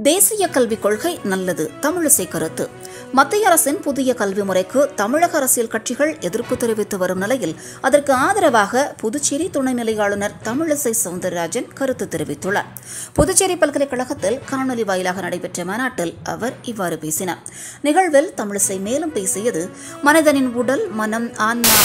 தேசிய கல்விக் கொள்கை நல்லது தமிழிசை கருத்து மத்திய அரசின் புதிய கல்வி முறைக்கு தமிழக அரசியல் கட்சிகள் எதிர்ப்பு தெரிவித்து வரும் நிலையில் அதற்கு ஆதரவாக புதுச்சேரி துணைநிலை ஆளுநர் தமிழிசை சவுந்தரராஜன் கருத்து தெரிவித்துள்ளார் புதுச்சேரி பல்கலைக்கழகத்தில் காணொலி வாயிலாக நடைபெற்ற மாநாட்டில் அவர் இவ்வாறு பேசினார் நிகழ்வில் தமிழிசை மேலும் பேசியது மனிதனின் உடல் மனம் ஆன்மா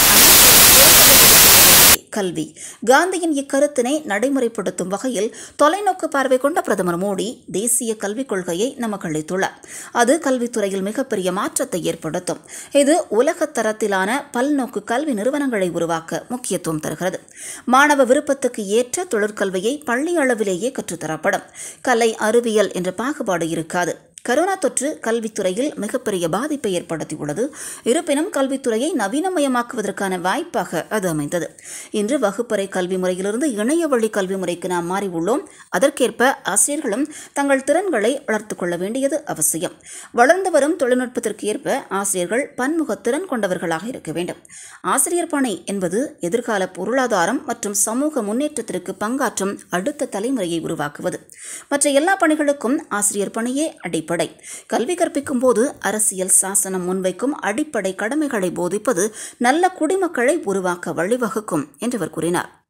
கல்வி காந்தியின் இக்கருத்தினை நடைமுறைப்படுத்தும் வகையில் தொலைநோக்கு பார்வை கொண்ட பிரதமர் மோடி தேசிய கல்விக் கொள்கையை நமக்கு அளித்துள்ளார் அது கல்வித்துறையில் மிகப்பெரிய மாற்றத்தை ஏற்படுத்தும் இது உலகத் தரத்திலான பல்நோக்கு கல்வி நிறுவனங்களை உருவாக்க முக்கியத்துவம் தருகிறது மாணவ விருப்பத்துக்கு ஏற்ற தொழிற்கல்வியை பள்ளி அளவிலேயே கற்றுத்தரப்படும் கலை அறிவியல் என்ற பாகுபாடு இருக்காது கரோனா தொற்று கல்வித்துறையில் மிகப்பெரிய பாதிப்பை ஏற்படுத்தியுள்ளது இருப்பினும் கல்வித்துறையை நவீனமயமாக்குவதற்கான வாய்ப்பாக அது அமைந்தது இன்று வகுப்பறை கல்வி முறையிலிருந்து இணைய வழி கல்வி முறைக்கு நாம் மாறி உள்ளோம் அதற்கேற்ப ஆசிரியர்களும் தங்கள் திறன்களை வளர்த்துக் கொள்ள வேண்டியது அவசியம் வளர்ந்து வரும் தொழில்நுட்பத்திற்கு ஏற்ப ஆசிரியர்கள் பன்முக திறன் கொண்டவர்களாக இருக்க வேண்டும் ஆசிரியர் பணி என்பது எதிர்கால பொருளாதாரம் மற்றும் சமூக முன்னேற்றத்திற்கு பங்காற்றும் அடுத்த தலைமுறையை உருவாக்குவது மற்ற எல்லா பணிகளுக்கும் ஆசிரியர் பணியே அடிப்படை அடிப்படை கல்வி கற்பிக்கும் போது அரசியல் சாசனம் முன்வைக்கும் அடிப்படை கடமைகளை போதிப்பது நல்ல குடிமக்களை உருவாக்க வழிவகுக்கும் என்று அவர் கூறினார்